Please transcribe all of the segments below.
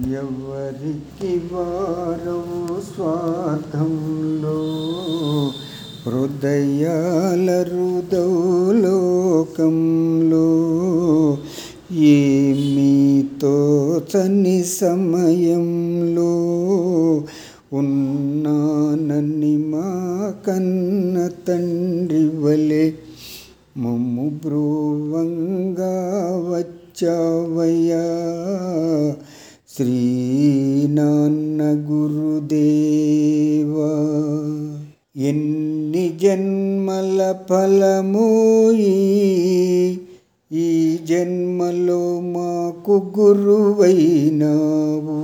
ఎవరికి వారవు స్వార్థంలో హృదయాల రుదౌలోకంలో ఏమీతో చని సమయంలో ఉన్నానని మా కన్న తండ్రి వలె మమ్ము బ్రువంగా వచ్చావయ్యా శ్రీ నాన్న గురుదేవా ఎన్ని జన్మల ఫలమోయి ఈ జన్మలో మాకు గురువైనావు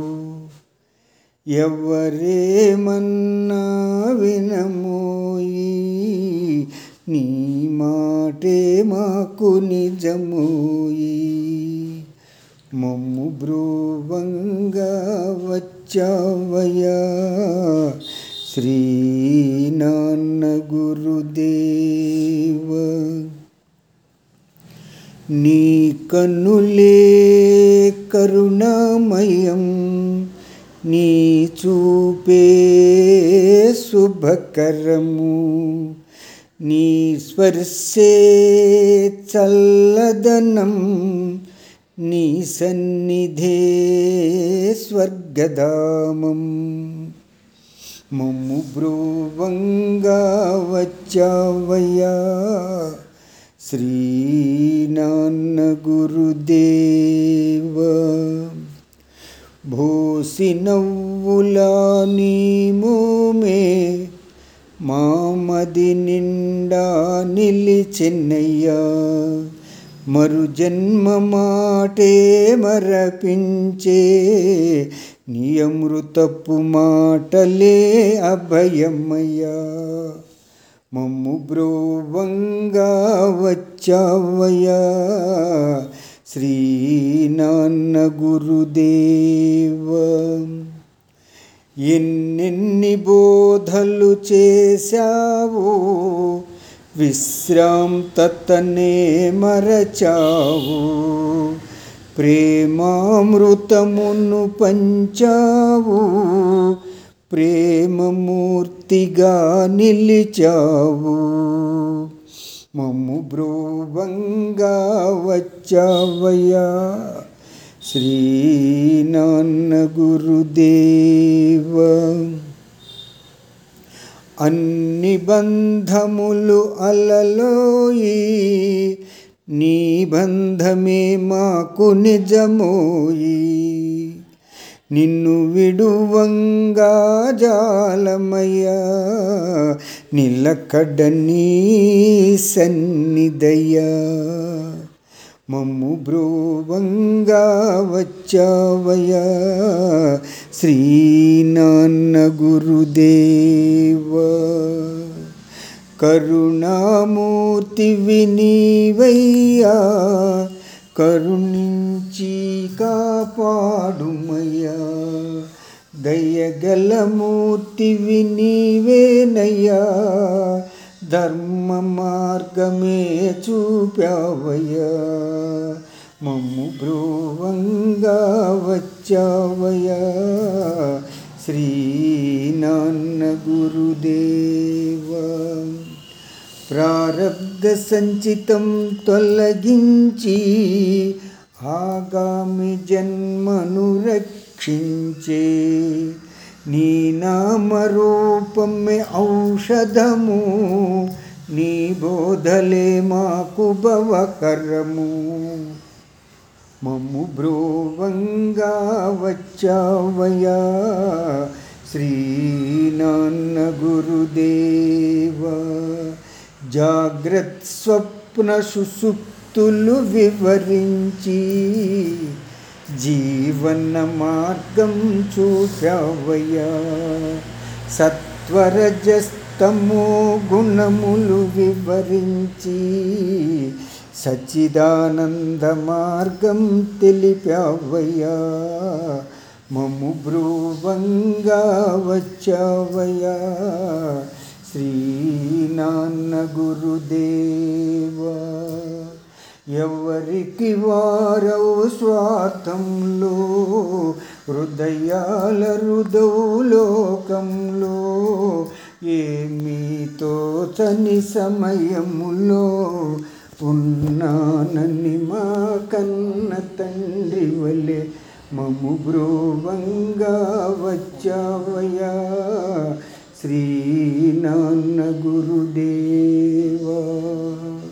ఎవరేమన్నా వినమోయి నీ మాటే మాకు నిజమోయి మమ్ము బ్రువంగా వచ్చావయ్యా శ్రీ నాన్న గురుదేవ నీ కన్నులే కరుణామయం నీ చూపే శుభకరము నీ స్పర్శే చల్లదనం నీ సన్నిధే స్వర్గధామం మమ్ము బ్రువంగా వచ్చావయ్యా శ్రీ నాన్న గురుదేవ భూసి నవ్వులా నీ మోమే మామది నిండా నిలిచెన్నయ్యా మరు జన్మ మాటే మరపించే నీ అమృతపు మాటలే అభయమయ్యా మమ్ము బ్రోవంగా వచ్చావయ్యా శ్రీ నాన్న గురుదేవ ఎన్నెన్ని బోధలు చేశావో విశ్రాంతతనే మరచావు ప్రేమామృతమును పంచావు ప్రేమమూర్తిగా నిలిచావు మమ్ము బ్రోవంగా వచ్చావయ్యా శ్రీ నాన్న గురుదేవ అన్ని బంధములు అలలోయి నీ బంధమే మాకు నిజమోయి నిన్ను విడువంగా జాలమయ్యా నిలకడ నీ సన్నిధయ్యా మమ్ము బ్రోవంగా వచ్చావయ్యా శ్రీ నాన్న గురుదేవ కరుణామూర్తి వినీవయ్యా కరుణించి కాపాడుమయ్యా దయగల మూర్తి వినీవేనయ్యా ధర్మ మార్గమే చూపావయ్యా మమ్ము బ్రువంగా వచ్చావయ్యా శ్రీ నాన్న గురుదేవ ప్రారబ్ధ సంచితం తొలగించి ఆగామి జన్మను రక్షించే నీ నామరూపమే ఔషధము నీ బోధలే మాకు భవకరము మమ్ము బ్రోవంగా వచ్చావయ్యా శ్రీ నాన్న గురుదేవ జాగ్రత్ స్వప్న సుసుప్తులు వివరించి జీవన మార్గం చూపావయ్యా సత్వరజస్తమో గుణములు వివరించి సచ్చిదానంద మార్గం తెలిపావయ్యా మమ్ము బ్రువంగా వచ్చావయ్యా శ్రీ నాన్న గురుదేవా ఎవరికి వారవు స్వార్థంలో హృదయాల హృదౌలోకంలో ఏమీతో చని సమయములో ఉన్నానని మా కన్న తండ్రి వలె మము బ్రోవంగా వచ్చావయ్యా శ్రీ నాన్న గురుదేవా